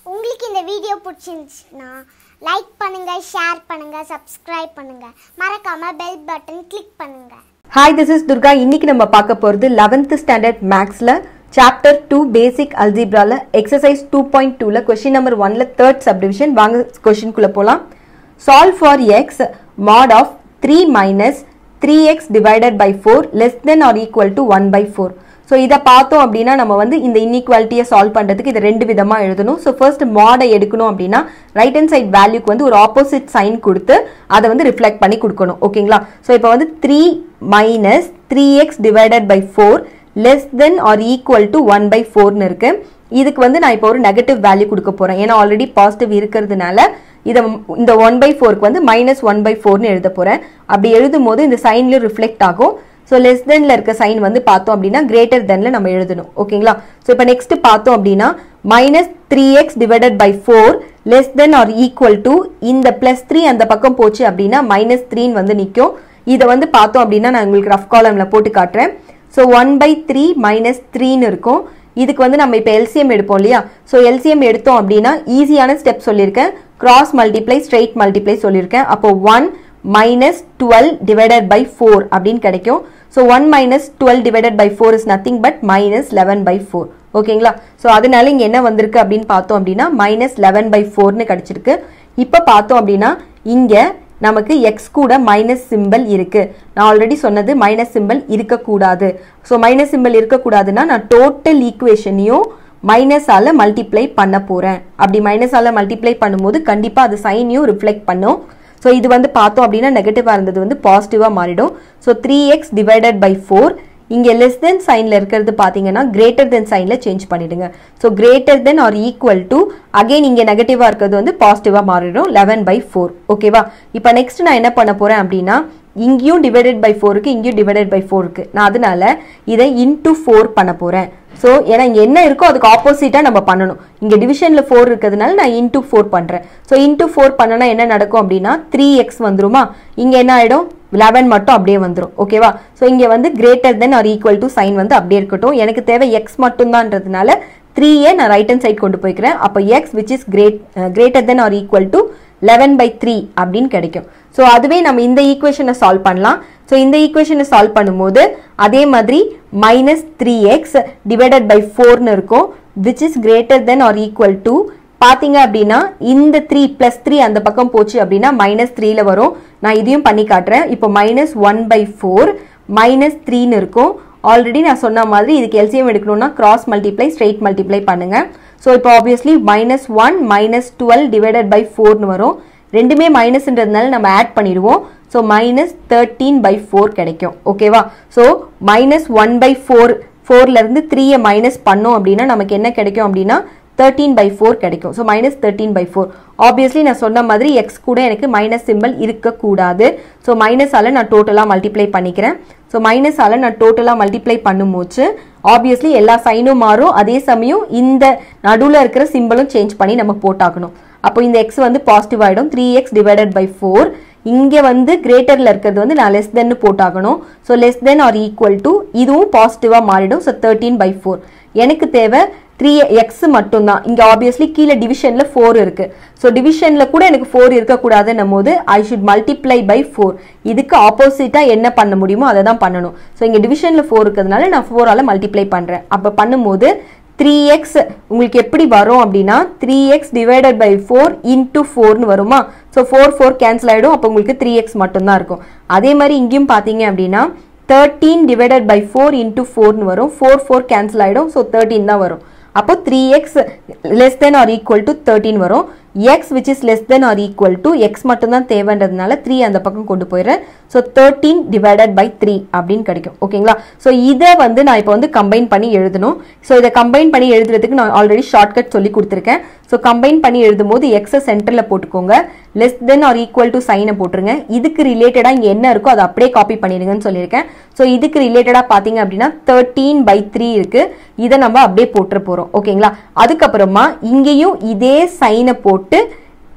உங்களுக்கு இந்த வீடியோ பிடிச்சிருந்துச்சுன்னா லைக் பண்ணுங்க ஷேர் பண்ணுங்க சப்ஸ்கிரைப் பண்ணுங்க மறக்காம பெல் பட்டன் கிளிக் பண்ணுங்க ஹாய் திஸ் இஸ் துர்கா இன்னைக்கு நம்ம பார்க்க போகிறது லெவன்த் ஸ்டாண்டர்ட் மேக்ஸில் சாப்டர் டூ பேசிக் அல்ஜிப்ரால எக்ஸசைஸ் டூ பாயிண்ட் டூவில் கொஷின் நம்பர் ஒன்ல தேர்ட் சப்டிவிஷன் வாங்க கொஷின்குள்ளே போகலாம் solve for x mod of three minus three x divided by four less than or equal to one by four so இதை பார்த்தோம் அப்படின்னா நம்ம வந்து இந்த இன்இக்வாலிட்டியை சால்வ் பண்ணுறதுக்கு இதை ரெண்டு விதமாக எழுதணும் ஸோ ஃபர்ஸ்ட் மாடை எடுக்கணும் அப்படின்னா ரைட் ஹேண்ட் சைட் வேல்யூக்கு வந்து ஒரு ஆப்போசிட் சைன் கொடுத்து அதை வந்து ரிஃப்ளெக்ட் பண்ணி கொடுக்கணும் ஓகேங்களா ஸோ இப்போ வந்து three minus three x divided by four less than or equal to one by ஃபோர்னு இருக்கு இதுக்கு வந்து நான் இப்போ ஒரு நெகட்டிவ் வேல்யூ கொடுக்க போகிறேன் ஏன்னா ஆல்ரெடி பாசிட்டிவ் இருக்கிறதுனால இதை இந்த ஒன் பை ஃபோருக்கு வந்து மைனஸ் ஒன் பை ஃபோர்னு எழுத போகிறேன் அப்படி எழுதும் போது இந்த சைன்லேயும் ரிஃப்ளெக்ட் ஆகும் ஸோ லெஸ் தென்ல இருக்க சைன் வந்து பார்த்தோம் அப்படின்னா கிரேட்டர் தென்ல நம்ம எழுதணும் ஓகேங்களா ஸோ இப்போ நெக்ஸ்ட் பார்த்தோம் அப்படின்னா minus three x divided by four less than or equal to இந்த பிளஸ் த்ரீ அந்த பக்கம் போச்சு அப்படின்னா மைனஸ் த்ரீன்னு வந்து நிற்கும் இதை வந்து பார்த்தோம் அப்படின்னா நான் உங்களுக்கு ரஃப் காலமில் போட்டு காட்டுறேன் so one by three minus த்ரீன்னு இருக்கும் இதுக்கு வந்து நம்ம இப்போ எல்சிஎம் எடுப்போம் இல்லையா ஸோ எல்சிஎம் எடுத்தோம் அப்படின்னா ஈஸியான ஸ்டெப் சொல்லியிருக்கேன் கிராஸ் மல்டிப்ளை ஸ்ட்ரெயிட் மல்டிப்ளை சொல்லியிருக்கேன் அப்போ one minus twelve divided by four அப்படின்னு கிடைக்கும் so one minus twelve divided by four is nothing but minus eleven by four ஓகேங்களா ஸோ அதனால இங்கே என்ன வந்திருக்கு அப்படின்னு பார்த்தோம் அப்படின்னா மைனஸ் லெவன் பை ஃபோர்னு கிடைச்சிருக்கு இப்போ பார்த்தோம் அப்படின்னா இங்கே நமக்கு எக்ஸ் கூட மைனஸ் சிம்பிள் இருக்கு நான் ஆல்ரெடி சொன்னது மைனஸ் சிம்பிள் இருக்கக்கூடாது ஸோ மைனஸ் சிம்பிள் இருக்கக்கூடாதுன்னா நான் டோட்டல் ஈக்குவேஷனையும் மைனஸால மல்டிப்ளை பண்ண போறேன் அப்படி மைனஸால மல்டிப்ளை பண்ணும்போது கண்டிப்பாக அது சைனையும் ரிஃப்ளெக்ட் பண்ணும் ஸோ இது வந்து பார்த்தோம் அப்படின்னா நெகட்டிவாக இருந்தது வந்து பாசிட்டிவாக மாறிடும் so three x divided by four இங்கே லெஸ் தென் சைனில் இருக்கிறது பார்த்தீங்கன்னா கிரேட்டர் தென் சைனில் சேஞ்ச் பண்ணிடுங்க so greater than or equal to again இங்கே நெகட்டிவாக இருக்கிறது வந்து பாசிட்டிவாக மாறிடும் லெவன் பை ஃபோர் ஓகேவா இப்போ நெக்ஸ்ட் நான் என்ன பண்ண போகிறேன் அப்படின்னா இங்கேயும் டிவைடட் பை ஃபோருக்கு இங்கேயும் டிவைடட் பை ஃபோருக்கு நான் அதனால இதை இன்டூ ஃபோர் பண்ண போகிறேன் ஸோ ஏன்னா இங்கே என்ன இருக்கோ அதுக்கு ஆப்போசிட்டாக நம்ம பண்ணணும் இங்கே டிவிஷனில் ஃபோர் இருக்கிறதுனால நான் இன்டூ ஃபோர் பண்ணுறேன் ஸோ இன்டூ ஃபோர் பண்ணனா என்ன நடக்கும் அப்படின்னா த்ரீ எக்ஸ் வந்துருமா இங்கே என்ன ஆகிடும் லெவன் மட்டும் அப்படியே வந்துடும் ஓகேவா ஸோ இங்கே வந்து greater than or equal to sign வந்து அப்படியே இருக்கட்டும் எனக்கு தேவை எக்ஸ் மட்டும்தான்றதுனால த்ரீயே நான் ரைட் ஹேண்ட் சைட் கொண்டு போய்க்கிறேன் அப்போ x which is great greater than or equal to eleven by three அப்படின்னு கிடைக்கும் ஸோ அதுவே நம்ம இந்த ஈக்குவேஷனை சால்வ் பண்ணலாம் ஸோ இந்த ஈக்குவேஷனை சால்வ் பண்ணும்போது அதே மாதிரி minus three x divided by ஃபோர்னு இருக்கும் which is greater than or equal to பார்த்தீங்க அப்படின்னா இந்த த்ரீ ப்ளஸ் த்ரீ அந்த பக்கம் போச்சு அப்படின்னா மைனஸ் த்ரீல வரும் நான் இதையும் பண்ணி காட்டுறேன் இப்போ minus one by four minus த்ரீன்னு இருக்கும் ஆல்ரெடி நான் சொன்ன மாதிரி இதுக்கு எல்சிஎம் எடுக்கணும்னா கிராஸ் மல்டிப்ளை ஸ்ட்ரெயிட் மல்டிப்ளை பண்ணுங்க ஸோ இப்போ obviously minus one minus twelve divided by ஃபோர்னு வரும் ரெண்டுமே மைனஸ்ன்றதுனால நம்ம ஆட் பண்ணிடுவோம் so minus thirteen by four கிடைக்கும் ஓகேவா so minus one by four ஃபோர்லேருந்து த்ரீயை மைனஸ் பண்ணோம் அப்படின்னா நமக்கு என்ன கிடைக்கும் அப்படின்னா தேர்ட்டீன் பை ஃபோர் கிடைக்கும் so minus thirteen by four obviously நான் சொன்ன மாதிரி எக்ஸ் கூட எனக்கு மைனஸ் சிம்பிள் இருக்கக்கூடாது ஸோ மைனஸால் நான் டோட்டலாக மல்டிப்ளை பண்ணிக்கிறேன் ஸோ மைனஸால் நான் டோட்டலாக மல்டிப்ளை பண்ணும்போது ஆப்வியஸ்லி எல்லா சைனும் மாறும் அதே சமயம் இந்த நடுவில் இருக்கிற சிம்பிளும் சேஞ்ச் பண்ணி நம்ம போட்டாகணும் அப்போ இந்த எக்ஸ் வந்து பாசிட்டிவ் ஆகிடும் three x divided by four இங்கே வந்து கிரேட்டரில் இருக்கிறது வந்து நான் லெஸ் தென்னு போட்டாகணும் so less than or equal to இதுவும் பாசிட்டிவாக மாறிடும் ஸோ தேர்ட்டீன் பை ஃபோர் எனக்கு தேவை த்ரீ எக்ஸ் மட்டும்தான் இங்கே ஆப்வியஸ்லி கீழே டிவிஷனில் ஃபோர் இருக்கு ஸோ டிவிஷனில் கூட எனக்கு ஃபோர் இருக்கக்கூடாதுன்னும் போது I should multiply by four இதுக்கு ஆப்போசிட்டாக என்ன பண்ண முடியுமோ அதை தான் பண்ணணும் ஸோ இங்கே டிவிஷனில் ஃபோர் இருக்கிறதுனால நான் ஃபோரால் மல்டிப்ளை பண்ணுறேன் அப்போ பண்ணும்போது த்ரீ எக்ஸ் உங்களுக்கு எப்படி வரும் அப்படின்னா three x divided by four into ஃபோர்னு வருமா ஸோ ஃபோர் ஃபோர் கேன்சல் ஆகிடும் அப்போ உங்களுக்கு த்ரீ எக்ஸ் மட்டும்தான் இருக்கும் அதே மாதிரி இங்கேயும் பார்த்தீங்க அப்படின்னா thirteen divided by four into ஃபோர்னு வரும் ஃபோர் ஃபோர் கேன்சல் ஆகிடும் ஸோ தேர்ட்டீன் தான் வரும் அப்போ three x less than or equal to thirteen வரும் x which is less than or equal to x மட்டும்தான் தேவைன்றதுனால த்ரீ அந்த பக்கம் கொண்டு போயிடுறேன் so thirteen divided by three அப்படின்னு கிடைக்கும் ஓகேங்களா ஸோ இதை வந்து நான் இப்போ வந்து கம்பைன் பண்ணி எழுதணும் ஸோ இதை கம்பைன் பண்ணி எழுதுறதுக்கு நான் ஆல்ரெடி ஷார்ட்கட் சொல்லி கொடுத்துருக்கேன் ஸோ கம்பைன் பண்ணி எழுதும் போது எக்ஸை சென்டரில் போட்டுக்கோங்க less than or equal to சைனை போட்டுருங்க இதுக்கு ரிலேட்டடாக இங்கே என்ன இருக்கோ அதை அப்படியே காப்பி பண்ணிடுங்கன்னு சொல்லியிருக்கேன் ஸோ இதுக்கு ரிலேட்டடாக பார்த்தீங்க அப்படின்னா தேர்ட்டீன் பை த்ரீ இருக்கு இதை நம்ம அப்படியே போட்டுற போகிறோம் ஓகேங்களா அதுக்கப்புறமா இங்கேயும் இதே சைனை போட்டு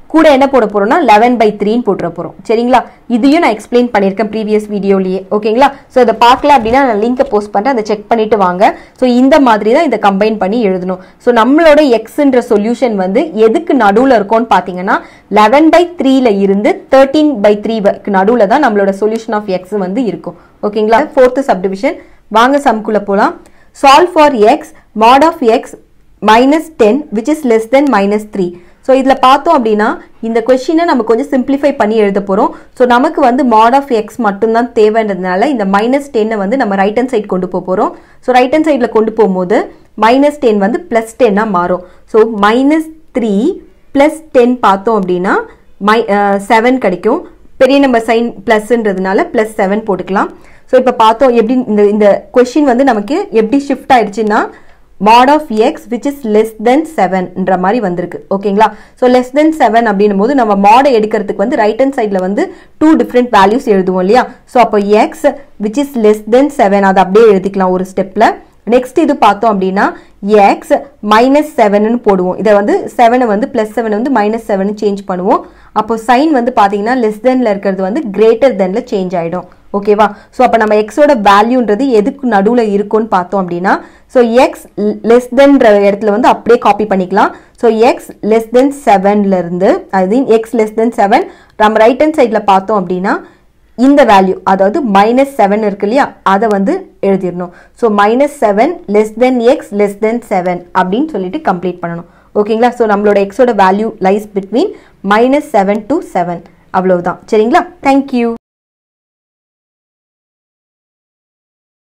கூட என்ன போட போறோம்னா லெவன் பை த்ரீன்னு போட்டுற போறோம் சரிங்களா இதையும் நான் எக்ஸ்பிளைன் பண்ணியிருக்கேன் ப்ரீவியஸ் வீடியோலயே ஓகேங்களா ஸோ இதை பார்க்கல அப்படின்னா நான் லிங்கை போஸ்ட் பண்ணுறேன் அதை செக் பண்ணிட்டு வாங்க ஸோ இந்த மாதிரி தான் இதை கம்பைன் பண்ணி எழுதணும் ஸோ நம்மளோட எக்ஸ்ன்ற சொல்யூஷன் வந்து எதுக்கு நடுவில் இருக்கும்னு பார்த்தீங்கன்னா லெவன் பை த்ரீல இருந்து தேர்ட்டீன் பை த்ரீ நடுவில் தான் நம்மளோட சொல்யூஷன் ஆஃப் எக்ஸ் வந்து இருக்கும் ஓகேங்களா ஃபோர்த்து சப்டிவிஷன் வாங்க சம்குள்ள போகலாம் solve for x mod of x minus ten which is less than minus three so இதில் பார்த்தோம் அப்படின்னா இந்த கொஷினை நம்ம கொஞ்சம் சிம்பிளிஃபை பண்ணி எழுத போகிறோம் ஸோ நமக்கு வந்து மாட் ஆஃப் எக்ஸ் மட்டும்தான் தேவைன்றதுனால இந்த மைனஸ் டென்னை வந்து நம்ம ரைட் ஹேண்ட் சைட் கொண்டு போக போகிறோம் ஸோ ரைட் ஹேண்ட் சைடில் கொண்டு போகும்போது மைனஸ் டென் வந்து ப்ளஸ் டென்னாக மாறும் so minus three plus ten பார்த்தோம் அப்படின்னா மை செவன் கிடைக்கும் பெரிய நம்பர் சைன் ப்ளஸ்ன்றதுனால ப்ளஸ் செவன் போட்டுக்கலாம் ஸோ இப்போ பார்த்தோம் எப்படி இந்த இந்த கொஷின் வந்து நமக்கு எப்படி ஷிஃப்ட் ஆயிடுச்சுன்னா mod of x which is less than செவன்ன்ற மாதிரி வந்திருக்கு ஓகேங்களா ஸோ லெஸ் தென் செவன் அப்படின்னும் போது நம்ம மாடை எடுக்கிறதுக்கு வந்து ரைட் ஹேண்ட் சைடில் வந்து டூ டிஃப்ரெண்ட் வேல்யூஸ் எழுதுவோம் இல்லையா ஸோ அப்போ x which is less than seven அதை அப்படியே எழுதிக்கலாம் ஒரு ஸ்டெப்பில் நெக்ஸ்ட் இது பார்த்தோம் அப்படின்னா எக்ஸ் மைனஸ் செவன்னு போடுவோம் இதை வந்து செவனை வந்து ப்ளஸ் செவனை வந்து மைனஸ் செவன் சேஞ்ச் பண்ணுவோம் அப்போ சைன் வந்து பார்த்தீங்கன்னா லெஸ் தென்ல இருக்கிறது வந்து கிரேட்டர் தென்ல சேஞ்ச் ஆகிடும் ஓகேவா ஸோ அப்போ நம்ம எக்ஸோட வேல்யூன்றது எதுக்கு நடுவில் இருக்கும்னு பார்த்தோம் அப்படின்னா ஸோ எக்ஸ் லெஸ் தென்ற இடத்துல வந்து அப்படியே காப்பி பண்ணிக்கலாம் ஸோ எக்ஸ் லெஸ் தென் செவன்ல இருந்து அது எக்ஸ் லெஸ் தென் செவன் நம்ம ரைட் ஹேண்ட் சைடில் பார்த்தோம் அப்படின்னா இந்த வேல்யூ அதாவது மைனஸ் செவன் இருக்கு இல்லையா அதை வந்து எழுதிடணும் so minus seven less than x less than seven அப்படின்னு சொல்லிட்டு கம்ப்ளீட் பண்ணணும் ஓகேங்களா ஸோ நம்மளோட எக்ஸோட value lies between minus seven to seven அவ்வளவுதான் சரிங்களா தேங்க்யூ